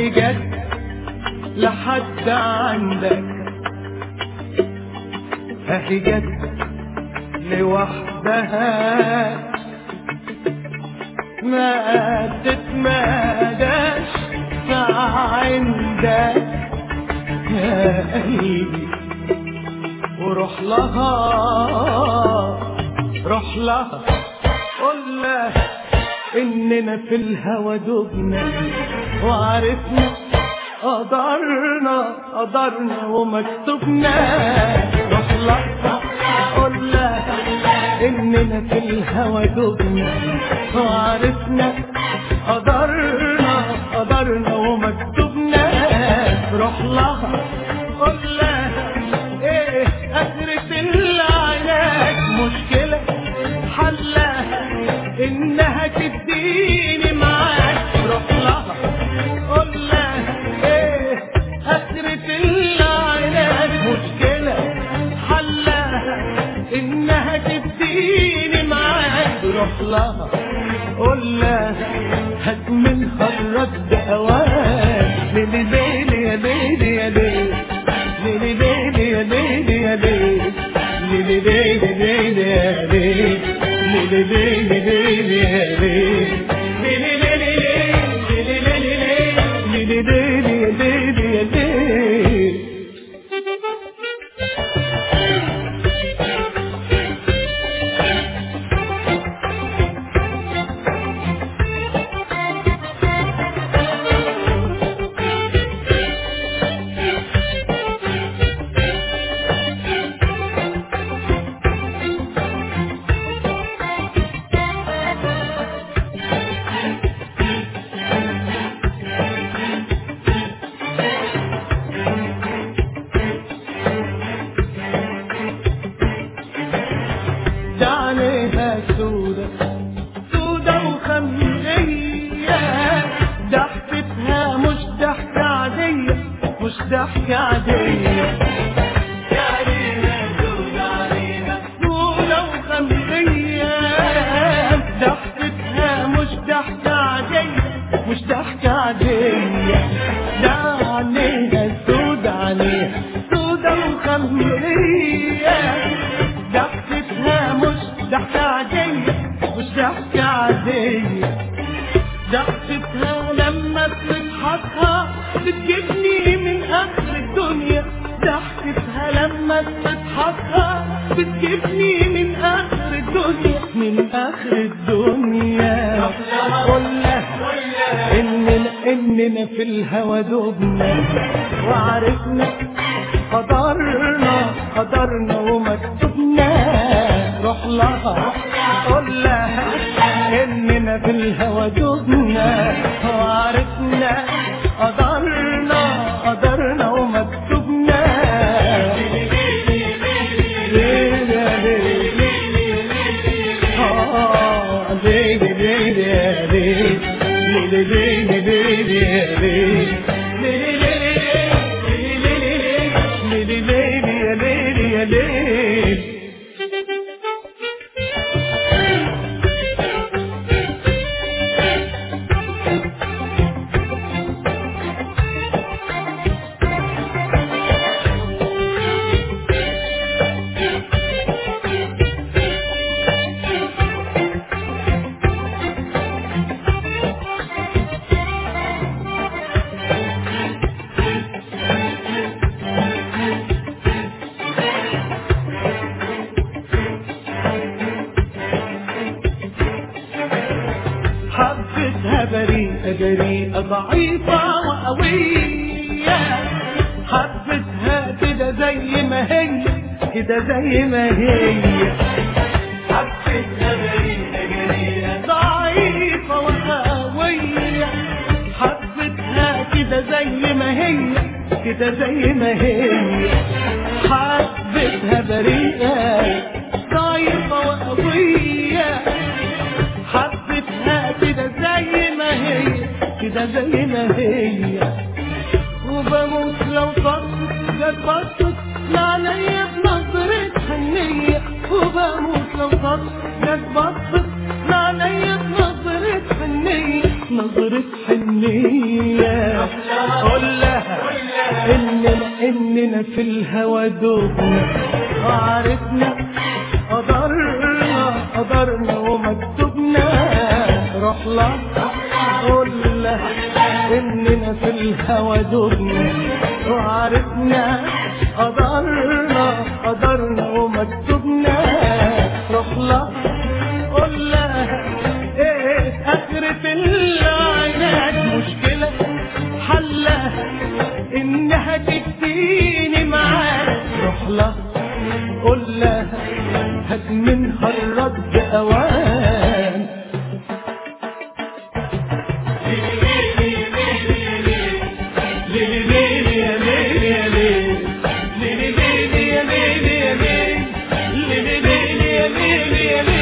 اهي جت لحد عندك اهي جت لوحدها ما تتماداش عندك يا قلبي وروح لها روح لها قول لها اننا في الهوى دبنا وعرفنا قدرنا قدرنا ومكتوبنا روح لها قول لها اننا في الهوى دبنا وعرفنا قدرنا قدرنا ومكتوبنا روح لها قول لها ايه اخرة العناد مشكلة حلها انها تديني معاك روح لها قول لها ايه اخرة العناد مشكلة حلها انها تديني معاك روح لها قول لها هات منها الرد اوان ليلي ليلي يا ليلي يا ليلي ليلي ليلي يا ليلي يا ليلي ليلي ليلي ليلي يا ليلي ليلي ليلي ليلي يا ليلي ليلي ليلي ليلي ليلي ليلي ليلي يا ليلي يا ليلي ده عليها سودة سودة وخمرية ضحكتها مش ضحكة عادية مش ضحكة عادية ده عليها سودة عليها سودة وخمرية ضحكتها مش ضحكة عادية مش ضحكة عادية ده عليها سودة عليها سودة وخمرية ضحكتها مش ضحكة عادية مش ضحكة عادية ضحكتها لما بتضحكها بتجيبني من آخر الدنيا ضحكتها لما بتضحكها بتجيبني من آخر الدنيا من آخر الدنيا قول لها إننا إننا في الهوى دبنا وعرفنا قدرنا قدرنا ومكتوبنا روح لها قول لها اننا في الهوى دبنا وعرفنا قدرنا قدرنا ومكتوبنا ليلى ليلى آه، ليلى ليلى ليلى ليلى ليلى ليلى ليلى ليلي ليلي يا ليلي يا ليلي حبتها بريئة جريئة ضعيفة وقوية حبتها كده زي ما هي كده زي ما هي حبتها بريئة جريئة ضعيفة وقوية حبتها كده زي ما هي كده زي ما هي حبتها بريئة ضعيفة وقوية حبتها كده زي ما هي كده زي ما هي وبموت لو صدت جت بصت لعليا بنظرة حنية وبموت لو صدت جت بصت لعليا بنظرة حنية نظرة حنية لها قول لها اننا اننا في الهوى دوبنا وعرفنا قدرنا قدرنا ومكتوبنا روح لها قول لها اننا في الهوى دوبنا وعرفنا قدرنا قدرنا ومكتوبنا روح لها قول لها ايه اخرة العناد مشكلة حلها انها تكفيني معاك روح لها قول لها هات منها الرد اوان ليلي ليلي يا ليلي